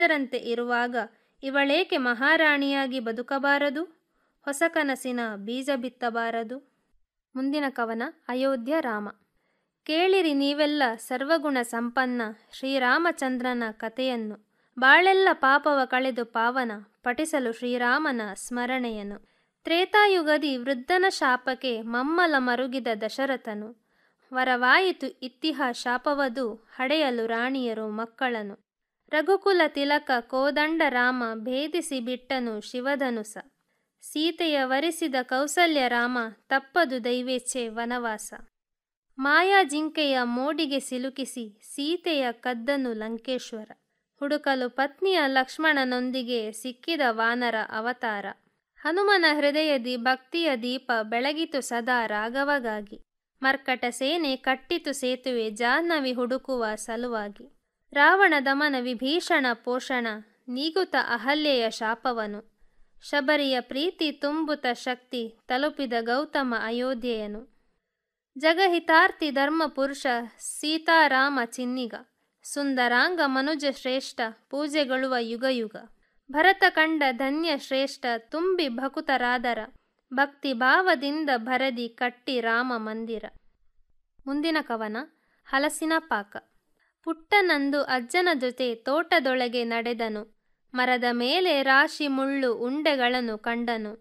ಇದರಂತೆ ಇರುವಾಗ ಇವಳೇಕೆ ಮಹಾರಾಣಿಯಾಗಿ ಬದುಕಬಾರದು ಹೊಸ ಕನಸಿನ ಬೀಜ ಬಿತ್ತಬಾರದು ಮುಂದಿನ ಕವನ ಅಯೋಧ್ಯ ರಾಮ ಕೇಳಿರಿ ನೀವೆಲ್ಲ ಸರ್ವಗುಣ ಸಂಪನ್ನ ಶ್ರೀರಾಮಚಂದ್ರನ ಕಥೆಯನ್ನು ಬಾಳೆಲ್ಲ ಪಾಪವ ಕಳೆದು ಪಾವನ ಪಠಿಸಲು ಶ್ರೀರಾಮನ ಸ್ಮರಣೆಯನು ತ್ರೇತಾಯುಗದಿ ವೃದ್ಧನ ಶಾಪಕ್ಕೆ ಮಮ್ಮಲ ಮರುಗಿದ ದಶರಥನು ವರವಾಯಿತು ಇತ್ತಿಹ ಶಾಪವದು ಹಡೆಯಲು ರಾಣಿಯರು ಮಕ್ಕಳನು ರಘುಕುಲ ತಿಲಕ ಕೋದಂಡ ರಾಮ ಭೇದಿಸಿ ಬಿಟ್ಟನು ಶಿವಧನುಸ ಸೀತೆಯ ವರಿಸಿದ ಕೌಸಲ್ಯ ರಾಮ ತಪ್ಪದು ದೈವೇಚ್ಛೆ ವನವಾಸ ಮಾಯಾ ಜಿಂಕೆಯ ಮೋಡಿಗೆ ಸಿಲುಕಿಸಿ ಸೀತೆಯ ಕದ್ದನು ಲಂಕೇಶ್ವರ ಹುಡುಕಲು ಪತ್ನಿಯ ಲಕ್ಷ್ಮಣನೊಂದಿಗೆ ಸಿಕ್ಕಿದ ವಾನರ ಅವತಾರ ಹನುಮನ ಹೃದಯದಿ ಭಕ್ತಿಯ ದೀಪ ಬೆಳಗಿತು ಸದಾ ರಾಘವಗಾಗಿ ಮರ್ಕಟ ಸೇನೆ ಕಟ್ಟಿತು ಸೇತುವೆ ಜಾಹ್ನವಿ ಹುಡುಕುವ ಸಲುವಾಗಿ ರಾವಣ ದಮನ ವಿಭೀಷಣ ಪೋಷಣ ನೀಗುತ ಅಹಲ್ಯೆಯ ಶಾಪವನು ಶಬರಿಯ ಪ್ರೀತಿ ತುಂಬುತ ಶಕ್ತಿ ತಲುಪಿದ ಗೌತಮ ಅಯೋಧ್ಯೆಯನು ಜಗಹಿತಾರ್ಥಿ ಧರ್ಮ ಪುರುಷ ಸೀತಾರಾಮ ಚಿನ್ನಿಗ ಸುಂದರಾಂಗ ಮನುಜ ಶ್ರೇಷ್ಠ ಪೂಜೆಗೊಳ್ಳುವ ಯುಗ ಯುಗ ಭರತ ಕಂಡ ಧನ್ಯ ಶ್ರೇಷ್ಠ ತುಂಬಿ ಭಕುತರಾದರ ಭಕ್ತಿ ಭಾವದಿಂದ ಭರದಿ ಕಟ್ಟಿ ರಾಮ ಮಂದಿರ ಮುಂದಿನ ಕವನ ಹಲಸಿನ ಪಾಕ ಪುಟ್ಟನಂದು ಅಜ್ಜನ ಜೊತೆ ತೋಟದೊಳಗೆ ನಡೆದನು ಮರದ ಮೇಲೆ ರಾಶಿ ಮುಳ್ಳು ಉಂಡೆಗಳನ್ನು ಕಂಡನು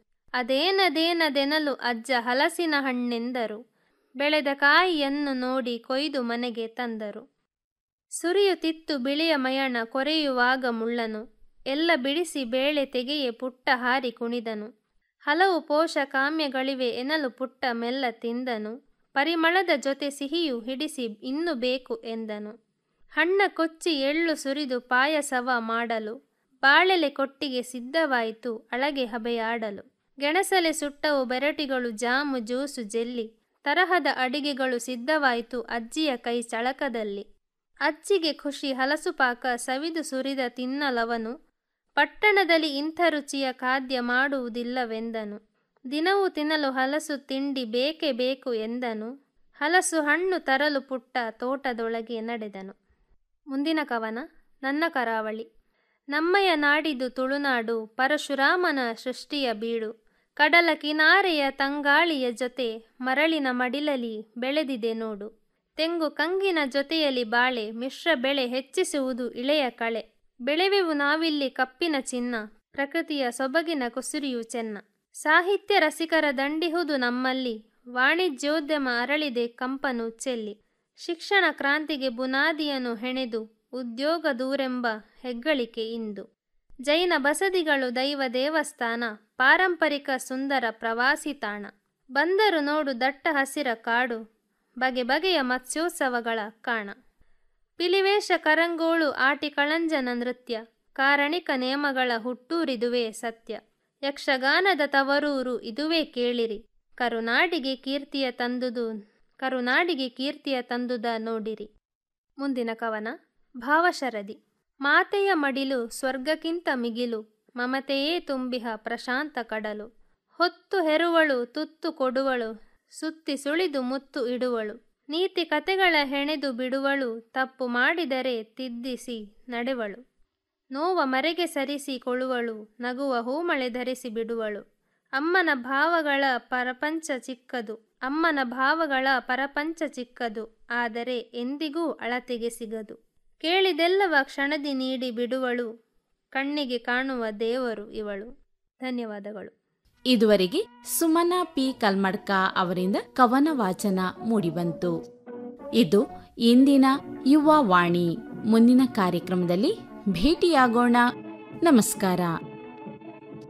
ಅದೇನದೇನದೆನಲು ಅಜ್ಜ ಹಲಸಿನ ಹಣ್ಣೆಂದರು ಬೆಳೆದ ಕಾಯಿಯನ್ನು ನೋಡಿ ಕೊಯ್ದು ಮನೆಗೆ ತಂದರು ಸುರಿಯುತ್ತಿತ್ತು ಬಿಳಿಯ ಮಯಣ ಕೊರೆಯುವಾಗ ಮುಳ್ಳನು ಎಲ್ಲ ಬಿಡಿಸಿ ಬೇಳೆ ತೆಗೆಯೇ ಪುಟ್ಟ ಹಾರಿ ಕುಣಿದನು ಹಲವು ಪೋಷಕಾಮ್ಯಗಳಿವೆ ಎನ್ನಲು ಪುಟ್ಟ ಮೆಲ್ಲ ತಿಂದನು ಪರಿಮಳದ ಜೊತೆ ಸಿಹಿಯು ಹಿಡಿಸಿ ಇನ್ನು ಬೇಕು ಎಂದನು ಹಣ್ಣ ಕೊಚ್ಚಿ ಎಳ್ಳು ಸುರಿದು ಪಾಯಸವ ಮಾಡಲು ಬಾಳೆಲೆ ಕೊಟ್ಟಿಗೆ ಸಿದ್ಧವಾಯಿತು ಅಳಗೆ ಹಬೆಯಾಡಲು ಗೆಣಸಲೆ ಸುಟ್ಟವು ಬೆರಟಿಗಳು ಜಾಮು ಜ್ಯೂಸು ಜೆಲ್ಲಿ ತರಹದ ಅಡಿಗೆಗಳು ಸಿದ್ಧವಾಯಿತು ಅಜ್ಜಿಯ ಕೈ ಚಳಕದಲ್ಲಿ ಅಜ್ಜಿಗೆ ಖುಷಿ ಹಲಸು ಪಾಕ ಸವಿದು ಸುರಿದ ತಿನ್ನಲವನು ಪಟ್ಟಣದಲ್ಲಿ ಇಂಥ ರುಚಿಯ ಖಾದ್ಯ ಮಾಡುವುದಿಲ್ಲವೆಂದನು ದಿನವೂ ತಿನ್ನಲು ಹಲಸು ತಿಂಡಿ ಬೇಕೇ ಬೇಕು ಎಂದನು ಹಲಸು ಹಣ್ಣು ತರಲು ಪುಟ್ಟ ತೋಟದೊಳಗೆ ನಡೆದನು ಮುಂದಿನ ಕವನ ನನ್ನ ಕರಾವಳಿ ನಮ್ಮಯ ನಾಡಿದು ತುಳುನಾಡು ಪರಶುರಾಮನ ಸೃಷ್ಟಿಯ ಬೀಡು ಕಡಲ ಕಿನಾರೆಯ ತಂಗಾಳಿಯ ಜೊತೆ ಮರಳಿನ ಮಡಿಲಲಿ ಬೆಳೆದಿದೆ ನೋಡು ತೆಂಗು ಕಂಗಿನ ಜೊತೆಯಲ್ಲಿ ಬಾಳೆ ಮಿಶ್ರ ಬೆಳೆ ಹೆಚ್ಚಿಸುವುದು ಇಳೆಯ ಕಳೆ ಬೆಳೆವೆವು ನಾವಿಲ್ಲಿ ಕಪ್ಪಿನ ಚಿನ್ನ ಪ್ರಕೃತಿಯ ಸೊಬಗಿನ ಕುಸುರಿಯು ಚೆನ್ನ ಸಾಹಿತ್ಯ ರಸಿಕರ ದಂಡಿಹುದು ನಮ್ಮಲ್ಲಿ ವಾಣಿಜ್ಯೋದ್ಯಮ ಅರಳಿದೆ ಕಂಪನು ಚೆಲ್ಲಿ ಶಿಕ್ಷಣ ಕ್ರಾಂತಿಗೆ ಬುನಾದಿಯನ್ನು ಹೆಣೆದು ಉದ್ಯೋಗ ದೂರೆಂಬ ಹೆಗ್ಗಳಿಕೆ ಇಂದು ಜೈನ ಬಸದಿಗಳು ದೈವ ದೇವಸ್ಥಾನ ಪಾರಂಪರಿಕ ಸುಂದರ ಪ್ರವಾಸಿ ತಾಣ ಬಂದರು ನೋಡು ದಟ್ಟ ಹಸಿರ ಕಾಡು ಬಗೆ ಬಗೆಯ ಮತ್ಸ್ಯೋತ್ಸವಗಳ ಕಾಣ ಪಿಲಿವೇಶ ಕರಂಗೋಳು ಆಟಿ ಕಳಂಜನ ನೃತ್ಯ ಕಾರಣಿಕ ನೇಮಗಳ ಹುಟ್ಟೂರಿದುವೇ ಸತ್ಯ ಯಕ್ಷಗಾನದ ತವರೂರು ಇದುವೇ ಕೇಳಿರಿ ಕರುನಾಡಿಗೆ ಕೀರ್ತಿಯ ತಂದುದು ಕರುನಾಡಿಗೆ ಕೀರ್ತಿಯ ತಂದುದ ನೋಡಿರಿ ಮುಂದಿನ ಕವನ ಭಾವಶರದಿ ಮಾತೆಯ ಮಡಿಲು ಸ್ವರ್ಗಕ್ಕಿಂತ ಮಿಗಿಲು ಮಮತೆಯೇ ತುಂಬಿಹ ಪ್ರಶಾಂತ ಕಡಲು ಹೊತ್ತು ಹೆರುವಳು ತುತ್ತು ಕೊಡುವಳು ಸುತ್ತಿ ಸುಳಿದು ಮುತ್ತು ಇಡುವಳು ನೀತಿ ಕತೆಗಳ ಹೆಣೆದು ಬಿಡುವಳು ತಪ್ಪು ಮಾಡಿದರೆ ತಿದ್ದಿಸಿ ನಡೆವಳು ನೋವ ಮರೆಗೆ ಸರಿಸಿ ಕೊಳ್ಳುವಳು ನಗುವ ಹೂಮಳೆ ಧರಿಸಿ ಬಿಡುವಳು ಅಮ್ಮನ ಭಾವಗಳ ಪರಪಂಚ ಚಿಕ್ಕದು ಅಮ್ಮನ ಭಾವಗಳ ಪರಪಂಚ ಚಿಕ್ಕದು ಆದರೆ ಎಂದಿಗೂ ಅಳತೆಗೆ ಸಿಗದು ಕೇಳಿದೆಲ್ಲವ ಕ್ಷಣದಿ ನೀಡಿ ಬಿಡುವಳು ಕಣ್ಣಿಗೆ ಕಾಣುವ ದೇವರು ಇವಳು ಧನ್ಯವಾದಗಳು ಇದುವರೆಗೆ ಸುಮನಾ ಪಿ ಕಲ್ಮಡ್ಕ ಅವರಿಂದ ಕವನ ವಾಚನ ಮೂಡಿಬಂತು ಇದು ಇಂದಿನ ಯುವ ವಾಣಿ ಮುಂದಿನ ಕಾರ್ಯಕ್ರಮದಲ್ಲಿ ಭೇಟಿಯಾಗೋಣ ನಮಸ್ಕಾರ